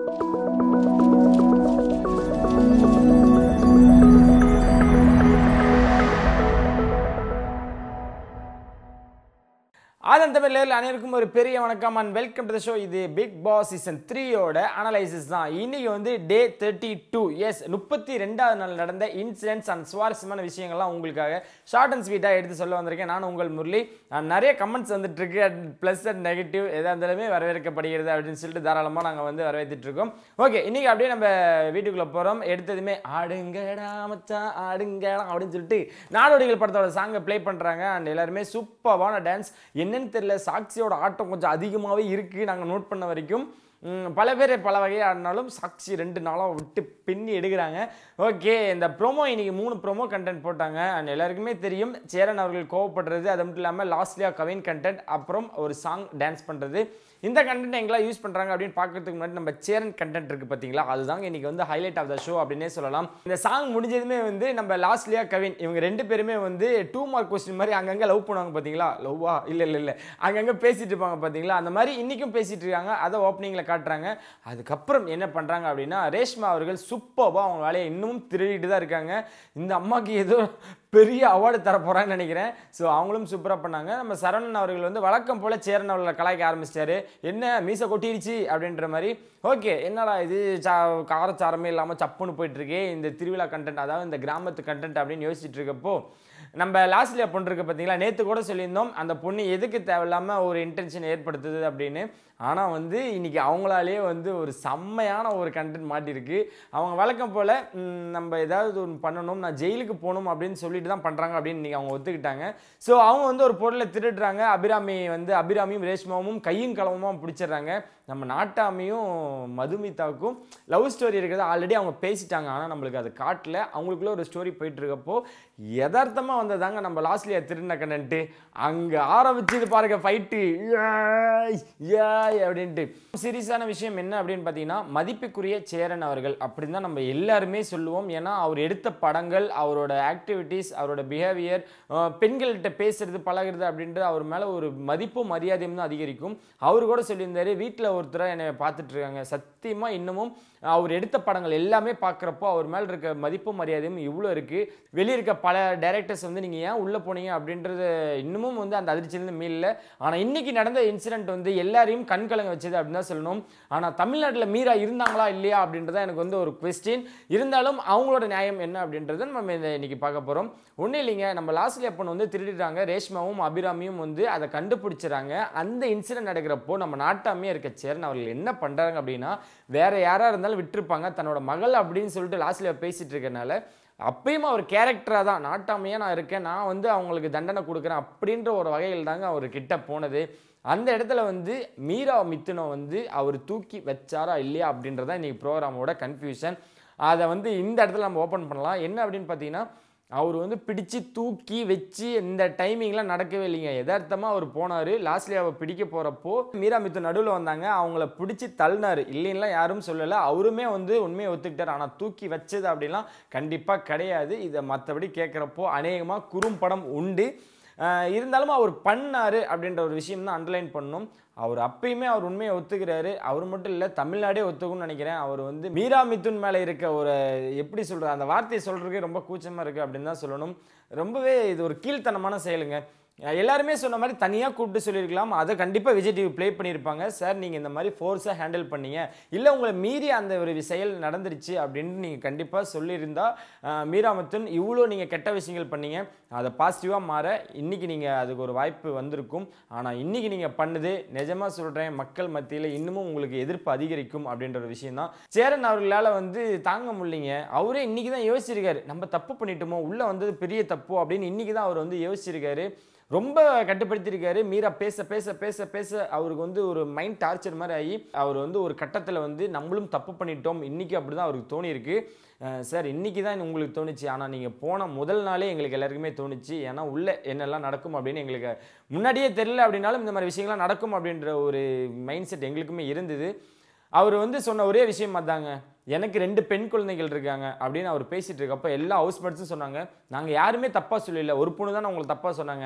ஆதன் தமிழர்கள் அனைவருக்கும் ஒரு பெரிய வணக்கம் and welcome to the show இது பிக் பாஸ் சீசன் த்ரீயோட அனலைசிஸ் தான் இன்னைக்கு வந்து டே தேர்ட்டி டூ எஸ் முப்பத்தி ரெண்டாவது நாள் நடந்த இன்சிடென்ட்ஸ் அண்ட் சுவாரஸ்யமான விஷயங்கள்லாம் உங்களுக்காக ஷார்ட் அண்ட் ஸ்வீட்டாக எடுத்து சொல்ல வந்திருக்கேன் நான் உங்கள் முரளி and நிறைய கமெண்ட்ஸ் வந்துட்டு இருக்கு அண்ட் ப்ளஸ் அண்ட் நெகட்டிவ் எதாக இருந்தாலுமே வரவேற்கப்படுகிறது அப்படின்னு சொல்லிட்டு தாராளமாக நாங்கள் வந்து வரவேற்றுட்டு இருக்கோம் ஓகே இன்னைக்கு அப்படியே நம்ம வீட்டுக்குள்ளே போகிறோம் எடுத்ததுமே ஆடுங்கடா மச்சான் ஆடுங்கடா அப்படின்னு சொல்லிட்டு நாடோடிகள் படத்தோட சாங்கை ப்ளே பண்ணுறாங்க அண்ட் எல்லாருமே சூப்பரான டான்ஸ் என்னன்னு தெரியல சாக்சியோட ஆட்டம் கொஞ்சம் அதிகமாகவே இருக்குது நாங்கள் நோட் பண்ண வரைக்கும் ம், பல பேர் பல வகையாக ஆடினாலும் சாக்சி ரெண்டு நாளாக விட்டு பின்னி எடுக்கிறாங்க ஓகே இந்த ப்ரோமோ இன்னைக்கு மூணு ப்ரோமோ கண்டென்ட் போட்டாங்க அண்ட் எல்லாருக்குமே தெரியும் சேரன் அவர்கள் கோவப்படுறது அது மட்டும் இல்லாமல் லாஸ்ட்லியாக கவின் கண்டென்ட் அப்புறம் ஒரு சாங் டான்ஸ் பண்ணுறது இந்த கண்டென்ட் எங்கெல்லாம் யூஸ் பண்ணுறாங்க அப்படின்னு பார்க்கறதுக்கு முன்னாடி நம்ம சேரன் கண்டென்ட் இருக்குது பார்த்தீங்களா அதுதாங்க இன்னைக்கு வந்து ஹைலைட் ஆஃப் த ஷோ அப்படின்னே சொல்லலாம் இந்த சாங் முடிஞ்சதுமே வந்து நம்ம லாஸ்ட்லியா கவின் இவங்க ரெண்டு பேருமே வந்து டூ மார்க் கொஸ்டின் மாதிரி அங்கங்கே லவ் பண்ணுவாங்க பார்த்தீங்களா லவ்வா இல்லை இல்லை இல்லை அங்கங்கே பேசிட்டு இருப்பாங்க பார்த்தீங்களா அந்த மாதிரி இன்றைக்கும் பேசிட்டு இருக்காங்க அதை ஓப்பனிங்கில் காட்டுறாங்க அதுக்கப்புறம் என்ன பண்ணுறாங்க அப்படின்னா ரேஷ்மா அவர்கள் சூப்பராக அவங்க வேலையை இன்னமும் திருடிட்டு தான் இருக்காங்க இந்த அம்மாக்கு ஏதோ பெரிய அவார்டு தர போகிறான்னு நினைக்கிறேன் ஸோ அவங்களும் சூப்பராக பண்ணாங்க நம்ம சரவணன் அவர்கள் வந்து வழக்கம் போல் சேரன் அவர்களை கலாய்க்க ஆரம்பிச்சிட்டாரு என்ன மீசை கொட்டிடுச்சு அப்படின்ற மாதிரி ஓகே என்னடா இது சா காரச்சாரமே இல்லாமல் சப்புன்னு போயிட்டு இருக்கே இந்த திருவிழா கண்டென்ட் அதாவது இந்த கிராமத்து கண்டென்ட் அப்படின்னு யோசிச்சுட்டு இருக்கப்போ நம்ம லாஸ்ட்லியா பொண்ணு இருக்கு பார்த்தீங்களா நேற்று கூட சொல்லியிருந்தோம் அந்த பொண்ணு எதுக்கு தேவையில்லாமல் ஒரு இன்டென்ஷன் ஏற்படுத்துது அப்படின்னு ஆனால் வந்து இன்னைக்கு அவங்களாலேயே வந்து ஒரு செம்மையான ஒரு கண்டென்ட் மாட்டிருக்கு அவங்க வழக்கம் போல் நம்ம ஏதாவது ஒன்று பண்ணணும் நான் ஜெயிலுக்கு போகணும் அப்படின்னு சொல்லிட்டு தான் பண்ணுறாங்க அப்படின்னு இன்னைக்கு அவங்க ஒத்துக்கிட்டாங்க ஸோ அவங்க வந்து ஒரு பொருளை திருடுறாங்க அபிராமி வந்து அபிராமியும் ரேஷ்மாவும் கையும் களவுமா பிடிச்சிடுறாங்க நம்ம நாட்டாமியும் மதுமிதாவுக்கும் லவ் ஸ்டோரி இருக்கிறத ஆல்ரெடி அவங்க பேசிட்டாங்க ஆனால் நம்மளுக்கு அது காட்டல அவங்களுக்குள்ள ஒரு ஸ்டோரி போயிட்டு இருக்கப்போ யதார்த்தமாக வந்ததாங்க நம்ம லாஸ்ட்லியா திருடின கண்டன்ட்டு அங்கே ஆரம்பிச்சது பாருங்க ஃபைட்டு ஏய் அப்படின்ட்டு சீரியஸான விஷயம் என்ன அப்படின்னு பார்த்தீங்கன்னா மதிப்புக்குரிய சேரன் அவர்கள் அப்படின்னு தான் நம்ம எல்லாருமே சொல்லுவோம் ஏன்னா அவர் எடுத்த படங்கள் அவரோட ஆக்டிவிட்டீஸ் அவரோட பிஹேவியர் பெண்கள்கிட்ட பேசுறது பழகுறது அப்படின்றது அவர் மேலே ஒரு மதிப்பும் மரியாதையும் தான் அதிகரிக்கும் அவர் கூட சொல்லியிருந்தாரு வீட்டில் ஒருத்தரை என்னை பார்த்துட்டு இருக்காங்க சத்தியமாக இன்னமும் அவர் எடுத்த படங்கள் எல்லாமே பார்க்குறப்போ அவர் மேலே இருக்க மதிப்பும் மரியாதையும் இவ்வளோ இருக்குது வெளியே இருக்க பல டைரக்டர்ஸ் வந்து நீங்கள் ஏன் உள்ளே போனீங்க அப்படின்றது இன்னமும் வந்து அந்த அதிர்ச்சியிலேருந்து மீளல ஆனால் இன்னைக்கு நடந்த இன்சிடென்ட் வந்து எல்லாரையும் கண் கலங்க வச்சது அப்படின்னு தான் சொல்லணும் ஆனால் தமிழ்நாட்டில் மீரா இருந்தாங்களா இல்லையா அப்படின்றத எனக்கு வந்து ஒரு கொஸ்டின் இருந்தாலும் அவங்களோட நியாயம் என்ன அப்படின்றத நம்ம இந்த இன்னைக்கு பார்க்க போகிறோம் ஒன்றும் இல்லைங்க நம்ம லாஸ்ட்ல பொண்ணு வந்து திருடிட்டாங்க ரேஷ்மாவும் அபிராமியும் வந்து அதை கண்டுபிடிச்சிறாங்க அந்த இன்சிடென்ட் நடக்கிறப்போ நம்ம நாட்டாமே இருக்க சேரன் அவர்கள் என்ன பண்ணுறாங்க அப்படின்னா வேற யாராக இருந்தாலும் விட்டுருப்பாங்க தன்னோட மகள் அப்படின்னு சொல்லிட்டு லாஸ்ட்ல பேசிட்டு இருக்கனால அப்பயும் அவர் கேரக்டராக தான் நாட்டாமையாக நான் இருக்கேன் நான் வந்து அவங்களுக்கு தண்டனை கொடுக்குறேன் அப்படின்ற ஒரு வகையில் தாங்க அவர் கிட்ட போனது அந்த இடத்துல வந்து மீரா மித்துனை வந்து அவர் தூக்கி வச்சாரா இல்லையா அப்படின்றதான் இன்னைக்கு ப்ரோக்ராமோட கன்ஃபியூஷன் அதை வந்து இந்த இடத்துல நம்ம ஓப்பன் பண்ணலாம் என்ன அப்படின்னு பார்த்தீங்கன்னா அவர் வந்து பிடிச்சு தூக்கி வச்சு இந்த டைமிங்லாம் நடக்கவே இல்லைங்க யதார்த்தமாக அவர் போனார் லாஸ்ட்லி அவ பிடிக்க போகிறப்போ மீரா மித்து நடுவில் வந்தாங்க அவங்கள பிடிச்சி தள்ளினார் இல்லைன்னா யாரும் சொல்லலை அவருமே வந்து உண்மையை ஒத்துக்கிட்டார் ஆனால் தூக்கி வச்சது அப்படிலாம் கண்டிப்பாக கிடையாது இதை மற்றபடி கேட்குறப்போ அநேகமாக குறும்படம் உண்டு ஆஹ் இருந்தாலும் அவர் பண்ணாரு அப்படின்ற ஒரு விஷயம் தான் அண்டர்லைன் பண்ணணும் அவர் அப்பயுமே அவர் உண்மையை ஒத்துக்கிறாரு அவர் மட்டும் இல்லை தமிழ்நாடே ஒத்துக்கும்னு நினைக்கிறேன் அவர் வந்து மீரா மிதுன் மேலே இருக்க ஒரு எப்படி சொல்கிறது அந்த வார்த்தையை சொல்கிறதுக்கே ரொம்ப கூச்சமாக இருக்குது அப்படின்னு தான் சொல்லணும் ரொம்பவே இது ஒரு கீழ்த்தனமான செயலுங்க எல்லாருமே சொன்ன மாதிரி தனியாக கூப்பிட்டு சொல்லியிருக்கலாம் அதை கண்டிப்பாக விஜய் டிவி ப்ளே பண்ணியிருப்பாங்க சார் நீங்கள் இந்த மாதிரி ஃபோர்ஸாக ஹேண்டில் பண்ணீங்க இல்லை உங்களை மீறி அந்த ஒரு செயல் நடந்துருச்சு அப்படின்னு நீங்கள் கண்டிப்பாக சொல்லியிருந்தா அஹ், மீரா மிதுன் இவ்வளோ நீங்கள் கெட்ட விஷயங்கள் பண்ணீங்க அதை பாசிட்டிவாக மாற இன்னைக்கு நீங்கள் அதுக்கு ஒரு வாய்ப்பு வந்திருக்கும் ஆனால் இன்னைக்கு நீங்கள் பண்ணுது நிஜமாக சொல்கிறேன் மக்கள் மத்தியில் இன்னமும் உங்களுக்கு எதிர்ப்பு அதிகரிக்கும் அப்படின்ற ஒரு விஷயம் தான் சேரன் அவர்களால் வந்து தாங்க முடியலைங்க அவரே இன்னைக்கு தான் யோசிச்சிருக்காரு நம்ம தப்பு பண்ணிட்டோமோ உள்ளே வந்தது பெரிய தப்பு அப்படின்னு இன்னைக்கு தான் அவர் வந்து யோசிச்சிருக்காரு ரொம்ப கட்டுப்படுத்தியிருக்காரு மீரா பேச பேச பேச பேச அவருக்கு வந்து ஒரு மைண்ட் டார்ச்சர் மாதிரி ஆகி அவர் வந்து ஒரு கட்டத்தில் வந்து நம்மளும் தப்பு பண்ணிட்டோம் இன்னைக்கு அப்படி தான் அவருக்கு தோணியிருக்கு அஹ் சார் இன்னைக்கு தான் உங்களுக்கு தோணுச்சு ஆனால் நீங்கள் போன முதல் நாளே எங்களுக்கு எல்லாருக்குமே தோணுச்சு ஏன்னா உள்ள என்னெல்லாம் நடக்கும் அப்படின்னு எங்களுக்கு முன்னாடியே தெரியல அப்படின்னாலும் இந்த மாதிரி விஷயங்கள்லாம் நடக்கும் அப்படின்ற ஒரு மைண்ட் செட் எங்களுக்குமே இருந்தது அவர் வந்து சொன்ன ஒரே விஷயம் அதாங்க எனக்கு ரெண்டு பெண் குழந்தைகள் இருக்காங்க அப்படின்னு அவர் பேசிட்டு இருக்கப்ப எல்லா ஹவுஸ் மேட்ஸும் சொன்னாங்க நாங்கள் யாருமே தப்பாக சொல்லல ஒரு பொண்ணு தான் உங்களை தப்பாக சொன்னாங்க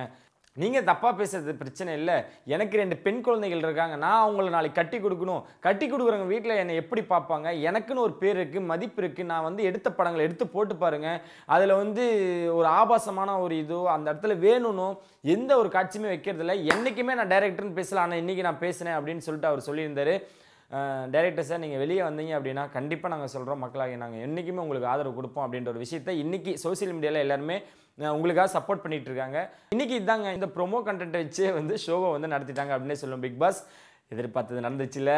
நீங்கள் தப்பாக பேசுறது பிரச்சனை இல்லை எனக்கு ரெண்டு பெண் குழந்தைகள் இருக்காங்க நான் அவங்கள நாளைக்கு கட்டி கொடுக்கணும் கட்டி கொடுக்குறவங்க வீட்டில் என்னை எப்படி பார்ப்பாங்க எனக்குன்னு ஒரு பேர் இருக்குது மதிப்பு இருக்குது நான் வந்து எடுத்த படங்களை எடுத்து போட்டு பாருங்க அதில் வந்து ஒரு ஆபாசமான ஒரு இதோ அந்த இடத்துல வேணும்னோ எந்த ஒரு காட்சியுமே வைக்கிறதில்ல என்றைக்குமே நான் டைரக்டர்னு பேசல ஆனால் இன்றைக்கி நான் பேசினேன் அப்படின்னு சொல்லிட்டு அவர் சொல்லியிருந்தாரு டைரக்டர் சார் நீங்கள் வெளியே வந்தீங்க அப்படின்னா கண்டிப்பாக நாங்கள் சொல்கிறோம் மக்களாகி நாங்கள் என்றைக்குமே உங்களுக்கு ஆதரவு கொடுப்போம் அப்படின்ற ஒரு விஷயத்தை இன்றைக்கி சோஷியல் மீடியாவில் எல்லாருமே அஹ், உங்களுக்காக சப்போர்ட் பண்ணிட்டு இருக்காங்க இன்றைக்கி இதாங்க இந்த ப்ரோமோ கண்டென்ட் வச்சே வந்து ஷோவை வந்து நடத்திட்டாங்க அப்படின்னே சொல்லுவோம் பிக் பாஸ் எதிர்பார்த்தது நடந்துச்சுல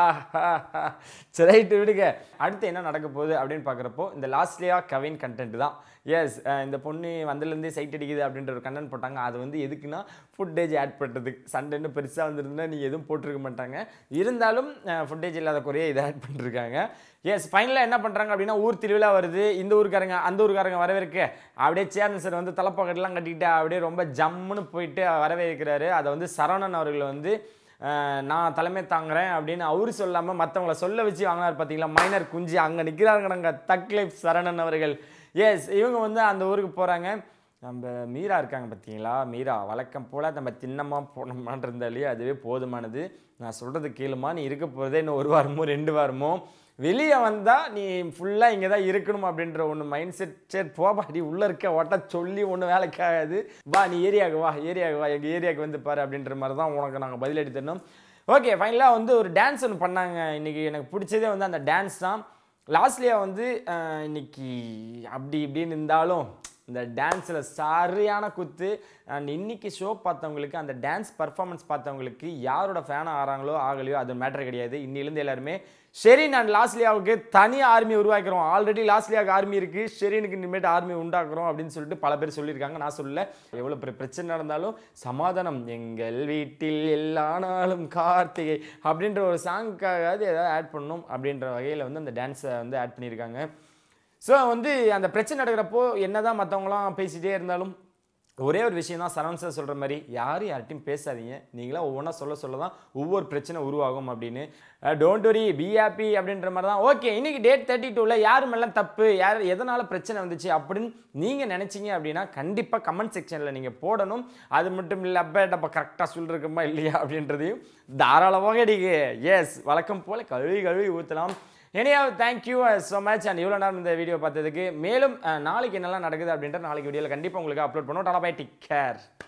சரி ரைட்டு விடுங்க அடுத்து என்ன நடக்க போகுது அப்படின்னு பார்க்குறப்போ இந்த லாஸ்ட்லியா கவின் கண்டென்ட் தான் எஸ் இந்த பொண்ணு வந்ததுலேருந்தே சைட் அடிக்குது அப்படின்ற ஒரு கண்டென்ட் போட்டாங்க அது வந்து எதுக்குன்னா ஃபுட்டேஜ் ஆட் பண்ணுறதுக்கு சண்டைன்னு பெருசாக வந்திருந்தா நீங்கள் எதுவும் போட்டிருக்க மாட்டாங்க இருந்தாலும் ஃபுட்டேஜ் இல்லாத குறைய இதை ஆட் பண்ணிருக்காங்க எஸ் ஃபைனலாக என்ன பண்ணுறாங்க அப்படின்னா ஊர் திருவிழா வருது இந்த ஊருக்காரங்க அந்த ஊருக்காரங்க வரவேற்க அப்படியே சேர்ந்து சார் வந்து தலைப்பாக்கெல்லாம் கட்டிக்கிட்டு அப்படியே ரொம்ப ஜம்முன்னு போயிட்டு வரவேற்கிறாரு அதை வந்து சரவணன் அவர்கள் வந்து அஹ், நான் தலைமை தாங்குறேன் அப்படின்னு அவரு சொல்லாமல் மற்றவங்கள சொல்ல வச்சு வாங்கினார் பார்த்தீங்களா மைனர் குஞ்சு அங்கே நிற்கிறாங்க நாங்கள் தக்லைஃப் சரணன் அவர்கள் எஸ் இவங்க வந்து அந்த ஊருக்கு போகிறாங்க நம்ம மீரா இருக்காங்க பார்த்தீங்களா மீரா வழக்கம் போல் நம்ம தின்னமா போனோமான் இருந்தாலே அதுவே போதுமானது நான் சொல்கிறது கேளுமா நீ இருக்க போகிறதே இன்னும் ஒரு வாரமோ ரெண்டு வாரமோ வெளியே வந்தால் நீ ஃபுல்லாக இங்கே தான் இருக்கணும் அப்படின்ற ஒன்று மைண்ட் செட் சரி போபாடி உள்ளே இருக்க ஒட்ட சொல்லி ஒன்றும் வேலைக்காகாது வா நீ ஏரியாவுக்கு வா ஏரியாவுக்கு வா எங்கள் ஏரியாவுக்கு வந்து பாரு அப்படின்ற மாதிரி தான் உனக்கு நாங்கள் பதிலடி தரணும் ஓகே ஃபைனலாக வந்து ஒரு டான்ஸ் ஒன்று பண்ணாங்க இன்றைக்கி எனக்கு பிடிச்சதே வந்து அந்த டான்ஸ் தான் லாஸ்ட்லியா வந்து அஹ், இன்னைக்கு அப்படி இப்படின்னு இருந்தாலும் இந்த டான்ஸில் சரியான குத்து அண்ட் இன்னைக்கு ஷோ பார்த்தவங்களுக்கு அந்த டான்ஸ் பர்ஃபார்மன்ஸ் பார்த்தவங்களுக்கு யாரோட ஃபேனாக ஆகிறாங்களோ ஆகலையோ அது மேட்டர் கிடையாது இன்னிலேருந்து எல்லாருமே ஷெரின் அண்ட் லாஸ்லியாவுக்கு தனி ஆர்மி உருவாக்கிறோம் ஆல்ரெடி லாஸ்லியாவுக்கு ஆர்மி இருக்குது ஷெரீனுக்கு இனிமேட்டு ஆர்மி உண்டாக்குறோம் அப்படின்னு சொல்லிட்டு பல பேர் சொல்லியிருக்காங்க நான் சொல்லல எவ்வளோ பெரிய பிரச்சனை நடந்தாலும் சமாதானம் எங்கள் வீட்டில் எல்லா நாளும் கார்த்திகை அப்படின்ற ஒரு சாங்க்காவது ஏதாவது ஆட் பண்ணணும் அப்படின்ற வகையில் வந்து அந்த டான்ஸை வந்து ஆட் பண்ணியிருக்காங்க ஸோ வந்து அந்த பிரச்சனை நடக்கிறப்போ என்னதான் மற்றவங்களாம் பேசிகிட்டே இருந்தாலும் ஒரே ஒரு விஷயம் தான் சரவண் சார் சொல்கிற மாதிரி யாரும் யார்ட்டையும் பேசாதீங்க நீங்களா ஒவ்வொன்றா சொல்ல சொல்ல தான் ஒவ்வொரு பிரச்சனை உருவாகும் அப்படின்னு டோன்ட் வரி பி ஹாப்பி அப்படின்ற மாதிரி தான் ஓகே இன்னைக்கு டேட் தேர்ட்டி டூவில் யார் மேலாம் தப்பு யார் எதனால் பிரச்சனை வந்துச்சு அப்படின்னு நீங்கள் நினச்சிங்க அப்படின்னா கண்டிப்பாக கமெண்ட் செக்ஷனில் நீங்கள் போடணும் அது மட்டும் இல்லை அப்போ நம்ம கரெக்டாக சொல்லிருக்கோமா இல்லையா அப்படின்றதையும் தாராளமாக நீங்கள் எஸ் வழக்கம் போல் கழுவி கழுவி ஊற்றலாம் எனியாவது தேங்க்யூ ஸோ மச் அண்ட் இவ்வளோ நேரம் இந்த வீடியோ பார்த்ததுக்கு மேலும் அஹ், நாளைக்கு என்னெல்லாம் நடக்குது அப்படின்ற நாளைக்கு வீடியோவில் கண்டிப்பாக உங்களுக்கு அப்லோட் பண்ணுவோம் டாடா பை டிக் கேர்